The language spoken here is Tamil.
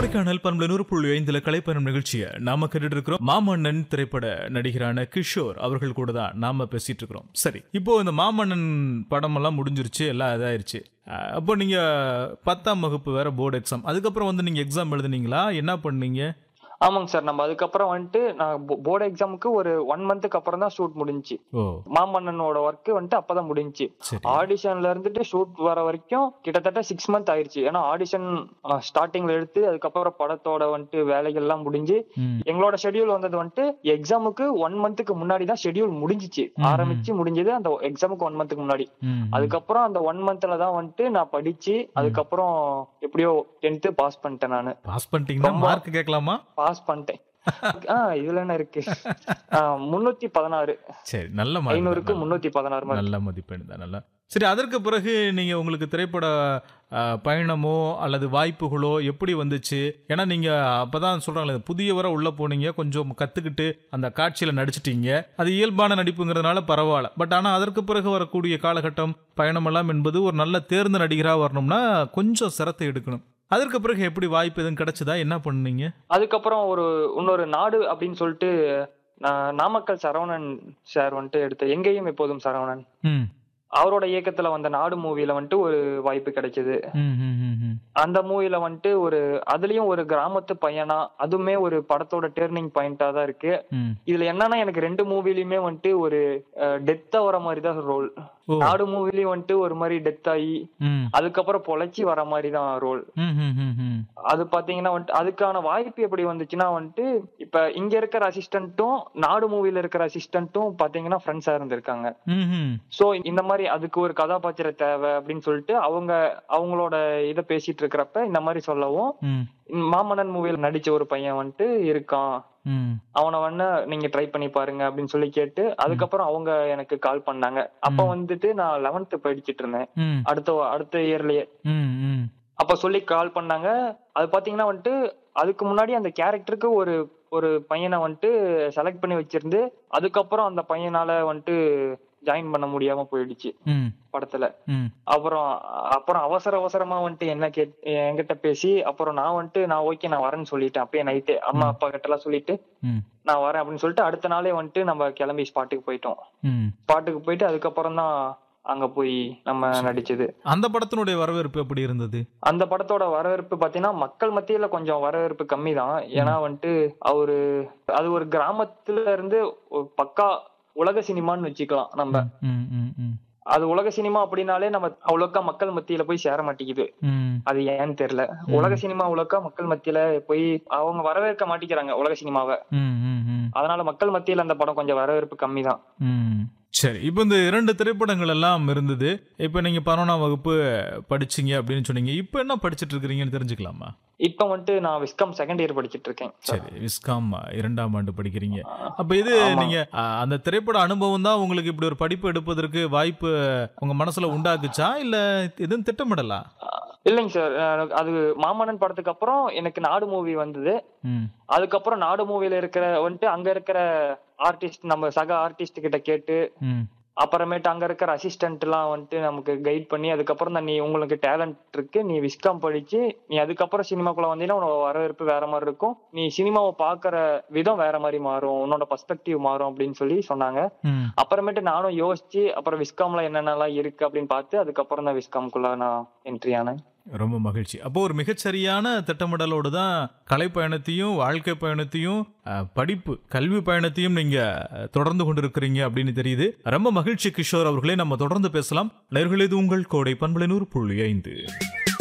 கொடைக்கானல் பண்புல நூறு புள்ளி ஐந்துல கலைப்பயணம் நிகழ்ச்சியை நாம கேட்டுட்டு இருக்கிறோம் மாமன்னன் திரைப்பட நடிகரான கிஷோர் அவர்கள் கூட தான் நாம பேசிட்டு இருக்கிறோம் சரி இப்போ இந்த மாமன்னன் படம் எல்லாம் முடிஞ்சிருச்சு எல்லாம் இதாயிருச்சு அஹ், அப்போ நீங்க பத்தாம் வகுப்பு வேற போர்டு எக்ஸாம் அதுக்கப்புறம் வந்து நீங்க எக்ஸாம் எழுதுனீங்களா என்ன பண்ணீங்க ஆமாங்க சார் நம்ம அதுக்கப்புறம் வந்துட்டு நான் போர்டு எக்ஸாமுக்கு ஒரு ஒன் மந்த்துக்கு அப்புறம் தான் ஷூட் முடிஞ்சுச்சு ஓ மாமன்னனோட ஒர்க் வந்துட்டு அப்பதான் முடிஞ்சுச்சு சரி ஆடிஷன்ல இருந்துட்டு ஷூட் வர வரைக்கும் கிட்டத்தட்ட சிக்ஸ் மந்த் ஆயிருச்சு ஏன்னா ஆடிஷன் ஸ்டார்டிங்ல எடுத்து அதுக்கப்புறம் படத்தோட வந்துட்டு வேலைகள்லாம் முடிஞ்சு ம், எங்களோட ஷெட்யூல் வந்தது வந்துட்டு எக்ஸாமுக்கு ஒன் மந்த்துக்கு முன்னாடி தான் ஷெட்யூல் முடிஞ்சிச்சு ஆரம்பிச்சு முடிஞ்சது அந்த எக்ஸாமுக்கு ஒன் மந்த்துக்கு முன்னாடி ம், அதுக்கப்புறம் அந்த ஒன் மந்த்ல தான் வந்துட்டு நான் படிச்சு அதுக்கப்புறம் எப்படியோ டென்த்து பாஸ் பண்ணிட்டேன் நானு பாஸ் பண்ணிட்டீங்கன்னா மார்க் கேட்கலாமா பாஸ் பண்ணிட்டேன் ஆ இதுல என்ன இருக்கு முன்னூத்தி பதினாறு சரி நல்ல மார்க் ஐநூறுக்கு முன்னூத்தி பதினாறு மார்க் நல்ல மதிப்பெண் தான் நல்லா சரி அதற்கு பிறகு நீங்க உங்களுக்கு திரைப்பட அஹ், பயணமோ அல்லது வாய்ப்புகளோ எப்படி வந்துச்சு ஏன்னா நீங்க அப்பதான் சொல்றாங்களே புதியவரை உள்ள போனீங்க கொஞ்சம் கத்துக்கிட்டு அந்த காட்சியில நடிச்சிட்டீங்க அது இயல்பான நடிப்புங்கிறதுனால பரவாயில்ல பட் ஆனா அதற்கு பிறகு வரக்கூடிய காலகட்டம் பயணம் எல்லாம் என்பது ஒரு நல்ல தேர்ந்த நடிகரா வரணும்னா கொஞ்சம் சிரத்தை எடுக்கணும் அதற்கு பிறகு எப்படி வாய்ப்பு எதுவும் கிடைச்சதா என்ன பண்ணீங்க அதுக்கப்புறம் ஒரு இன்னொரு நாடு அப்படின்னு சொல்லிட்டு நான் நாமக்கல் சரவணன் சார் வந்துட்டு எடுத்த எங்கேயும் எப்போதும் சரவணன் ம் அவரோட இயக்கத்துல வந்த நாடு மூவில வந்துட்டு ஒரு வாய்ப்பு கிடைச்சது ம் ம் ம் ம் அந்த மூவில வந்துட்டு ஒரு அதுலயும் ஒரு கிராமத்து பையனா அதுவுமே ஒரு படத்தோட டேர்னிங் பாயிண்டா தான் இருக்கு ம் இதுல என்னன்னா எனக்கு ரெண்டு மூவிலயுமே வந்துட்டு ஒரு டெத்தா வர மாதிரி தான் ரோல் ஓ நாடு மூவிலயும் வந்துட்டு ஒரு மாதிரி டெத் ஆகி ம் அதுக்கப்புறம் பொழைச்சி வர மாதிரி தான் ரோல் ம் ம் ம் ம் அது பாத்தீங்கன்னா வந்துட்டு அதுக்கான வாய்ப்பு எப்படி வந்துச்சுன்னா வந்துட்டு இப்ப இங்க இருக்கிற அசிஸ்டன்ட்டும் நாடு மூவில இருக்கிற அசிஸ்டன்ட்டும் பாத்தீங்கன்னா ஃப்ரெண்ட்ஸா இருந்திருக்காங்க ம் ம் சோ இந்த மாதிரி அதுக்கு ஒரு கதாபாத்திர தேவை அப்படின்னு சொல்லிட்டு அவங்க அவங்களோட இதை பேசிட்டு இருக்கிறப்ப இந்த மாதிரி சொல்லவும் ம் மாமன்னன் மூவில நடிச்ச ஒரு பையன் வந்துட்டு இருக்கான் ம் அவனை வேணா நீங்க ட்ரை பண்ணி பாருங்க அப்படின்னு சொல்லி கேட்டு அதுக்கப்புறம் அவங்க எனக்கு கால் பண்ணாங்க அப்ப வந்துட்டு நான் லெவன்த் படிச்சிட்டு இருந்தேன் ம் அடுத்த அடுத்த இயர்லயே ம் ம் அப்ப சொல்லி கால் பண்ணாங்க அது பாத்தீங்கன்னா வந்துட்டு அதுக்கு முன்னாடி அந்த கேரக்டருக்கு ஒரு ஒரு பையனை வந்துட்டு செலக்ட் பண்ணி வச்சிருந்து அதுக்கப்புறம் அந்த பையனால வந்துட்டு ஜாயின் பண்ண முடியாம போயிடுச்சு ம் படத்துல ம் அப்புறம் அப்புறம் அவசர அவசரமா வந்துட்டு என்ன கேட் என்கிட்ட பேசி அப்புறம் நான் வந்துட்டு நான் ஓகே நான் வரேன்னு சொல்லிட்டேன் அப்பயே நைட்டு அம்மா அப்பா கிட்ட எல்லாம் சொல்லிட்டு ம் நான் வரேன் அப்படின்னு சொல்லிட்டு அடுத்த நாளே வந்துட்டு நம்ம கிளம்பி ஸ்பாட்டுக்கு போயிட்டோம் ம் ஸ்பாட்டுக்கு போயிட்டு அதுக்கப்புறம் தான் அங்க போய் நம்ம நடிச்சது அந்த படத்தினுடைய வரவேற்பு எப்படி இருந்தது அந்த படத்தோட வரவேற்பு பாத்தீங்கன்னா மக்கள் மத்தியில கொஞ்சம் வரவேற்பு கம்மி தான் ஏன்னா வந்துட்டு அவரு அது ஒரு கிராமத்துல இருந்து ஒரு பக்கா உலக சினிமான்னு வச்சுக்கலாம் நம்ம ம் ம் ம் அது உலக சினிமா அப்படின்னாலே நம்ம அவ்வளோக்கா மக்கள் மத்தியில போய் சேர மாட்டேங்குது ம் அது ஏன்னு தெரியல உலக சினிமா அவ்வளோக்கா மக்கள் மத்தியில போய் அவங்க வரவேற்க மாட்டேங்கிறாங்க உலக சினிமாவை ம் ம் ம் அதனால மக்கள் மத்தியில அந்த படம் கொஞ்சம் வரவேற்பு கம்மி தான் ம் சரி இப்போ இந்த இரண்டு திரைப்படங்கள் எல்லாம் இருந்தது இப்போ நீங்க பதினொன்றாம் வகுப்பு படிச்சீங்க அப்படின்னு சொன்னீங்க இப்போ என்ன படிச்சிட்டு இருக்கிறீங்கன்னு தெரிஞ்சுக்கலாமா இப்ப வந்துட்டு நான் விஸ்காம் செகண்ட் இயர் படிச்சிட்டு இருக்கேன் சரி விஸ்காம் இரண்டாம் ஆண்டு படிக்கிறீங்க அப்ப இது ஆமா. நீங்க அ, அந்த திரைப்பட அனுபவம் தான் உங்களுக்கு இப்படி ஒரு படிப்பு எடுப்பதற்கு வாய்ப்பு உங்க மனசுல உண்டாக்குச்சா இல்ல எதுவும் திட்டமிடலா இல்லைங்க சார் அது மாமன்னன் படத்துக்கு அப்புறம் எனக்கு நாடு மூவி வந்தது ம் அதுக்கப்புறம் நாடு மூவில இருக்கிற வந்துட்டு அங்க இருக்கிற ஆர்டிஸ்ட் நம்ம சக ஆர்டிஸ்ட் கிட்ட கேட்டு ம் அப்புறமேட்டு அங்க இருக்கிற அசிஸ்டன்ட் எல்லாம் வந்துட்டு நமக்கு கைட் பண்ணி அதுக்கப்புறம் தான் நீ உங்களுக்கு டேலண்ட் இருக்கு நீ விஸ்காம் படிச்சு நீ அதுக்கப்புறம் சினிமாக்குள்ள வந்தீங்கன்னா உன்னோட வரவேற்பு வேற மாதிரி இருக்கும் நீ சினிமாவை பாக்குற விதம் வேற மாதிரி மாறும் உன்னோட பர்ஸ்பெக்டிவ் மாறும் அப்படின்னு சொல்லி சொன்னாங்க ம் அப்புறமேட்டு நானும் யோசிச்சு அப்புறம் விஸ்காம்ல என்னென்னலாம் இருக்கு அப்படின்னு பார்த்து அதுக்கப்புறம் தான் விஸ்காம்குள்ள நான் என்ட்ரி ஆனேன் ரொம்ப மகிழ்ச்சி அப்போ ஒரு மிகச்சரியான திட்டமிடலோடு தான் கலை பயணத்தையும் வாழ்க்கை பயணத்தையும் அஹ், படிப்பு கல்வி பயணத்தையும் நீங்க அஹ், தொடர்ந்து கொண்டிருக்கிறீங்க அப்படின்னு தெரியுது ரொம்ப மகிழ்ச்சி கிஷோர் அவர்களே நம்ம தொடர்ந்து பேசலாம் நேர்களே இது உங்கள் கோடை பண்பலை நூறு புள்ளி ஐந்து